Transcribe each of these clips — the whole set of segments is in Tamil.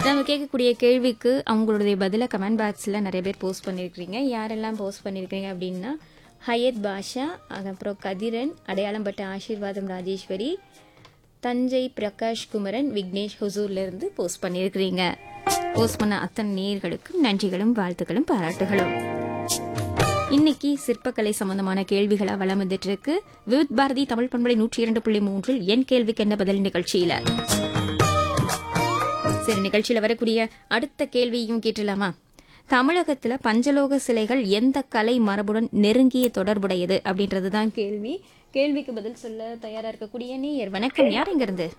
நம்ம கேட்கக்கூடிய கேள்விக்கு அவங்களுடைய பதிலை கமெண்ட் பாக்ஸில் நிறைய பேர் போஸ்ட் பண்ணியிருக்கிறீங்க யாரெல்லாம் போஸ்ட் பண்ணியிருக்கிறீங்க அப்படின்னா ஹயத் பாஷா அப்புறம் கதிரன் அடையாளம்பட்ட ஆசீர்வாதம் ராஜேஸ்வரி தஞ்சை பிரகாஷ் குமரன் விக்னேஷ் ஹுசூர்ல இருந்து போஸ்ட் பண்ணியிருக்கிறீங்க போஸ்ட் பண்ண அத்தனை நேயர்களுக்கும் நன்றிகளும் வாழ்த்துக்களும் பாராட்டுகளும் இன்னைக்கு சிற்பக்கலை சம்பந்தமான கேள்விகளா வளம் வந்துட்டு இருக்கு விவித் பாரதி தமிழ் பண்பலை நூற்றி இரண்டு புள்ளி மூன்றில் என் கேள்விக்கு என்ன பதில் நிகழ்ச்சியில சரி நிகழ்ச்சியில வரக்கூடிய அடுத்த கேள்வியும் கேட்டலாமா தமிழகத்துல பஞ்சலோக சிலைகள் எந்த கலை மரபுடன் நெருங்கிய தொடர்புடையது அப்படின்றதுதான் கேள்வி கேள்விக்கு பதில் சொல்ல தயாரா இருக்கக்கூடிய நேயர் வணக்கம் யார் இங்க இருந்து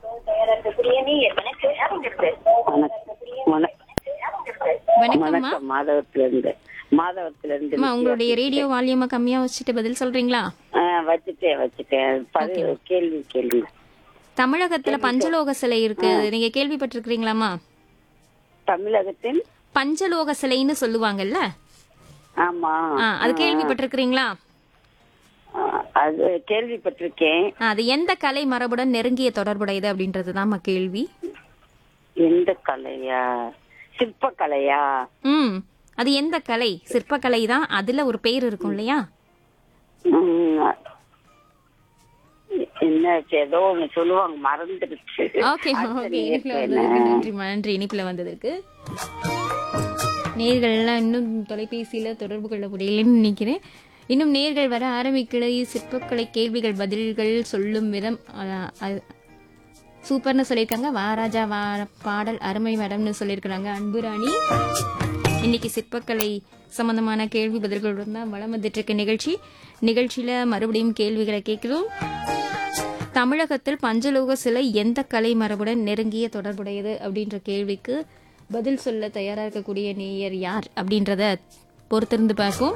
வணக்கம் வணக்கம்மா வணக்கம் மாதவத்துல இருந்து மாதவத்துல இருந்து அம்மா உங்களுடைய ரேடியோ வால்யூமா கம்மியா வச்சுட்டு பதில் சொல்றீங்களா ஆ, வச்சுட்டேன் வச்சுட்டேன் பதி- கேள்வி கேள்வி தமிழகத்துல பஞ்சலோக சிலை இருக்கு நீங்க கேள்விப்பட்டிருக்கிறீங்களாமா தமிழகத்தின் பஞ்சலோக சிலைன்னு சொல்லுவாங்கல்ல ஆமா ஆ, அது கேள்விப்பட்டிருக்கிறீங்களா ஆ, அது கேள்விப்பட்டிருக்கேன் ஆ, அது எந்த கலை மரபுடன் நெருங்கிய தொடர்புடையது அப்படின்றதுதான் கேள்வி எந்த கலையா சிற்பக்கலையா ம் அது எந்த கலை சிற்பக்கலை தான் அதுல ஒரு பேர் இருக்கும் இல்லையா ம், என்ன ஏதோ ஒண்ணு சொல்லுவாங்க மறந்துடுச்சு ஓகே அடுத்த ஓகே நேயர் இனிப்புல என்ன? வந்ததுக்கு நன்றிம்மா நன்றி இனிப்புல வந்ததுக்கு நேர்கள் எல்லாம் இன்னும் தொலைபேசியில தொடர்பு கொள்ள முடியலன்னு நினைக்கிறேன் இன்னும் நேர்கள் வர ஆரம்பிக்கலை சிற்பக்கலை கேள்விகள் பதில்கள் சொல்லும் விதம் அஹ், அஹ், சூப்பர்னு சொல்லியிருக்காங்க வாராஜா வா பாடல் அருமை மேடம்னு சொல்லியிருக்கிறாங்க அன்புராணி இன்னைக்கு சிற்பக்கலை சம்பந்தமான கேள்வி பதில்களுடன் தான் வளம் வந்துட்டு இருக்க நிகழ்ச்சி நிகழ்ச்சியில மறுபடியும் கேள்விகளை கேட்கிறோம் தமிழகத்தில் பஞ்சலோக சிலை எந்த கலை மரபுடன் நெருங்கிய தொடர்புடையது அப்படின்ற கேள்விக்கு பதில் சொல்ல தயாரா இருக்கக்கூடிய நேயர் யார் அப்படின்றத பொறுத்திருந்து பார்ப்போம்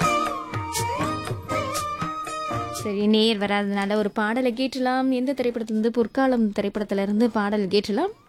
சரி நேயர் வராதனால ஒரு பாடலை கேட்டலாம் எந்த திரைப்படத்திலிருந்து பொற்காலம் திரைப்படத்துல இருந்து பாடல் கேட்டலாம்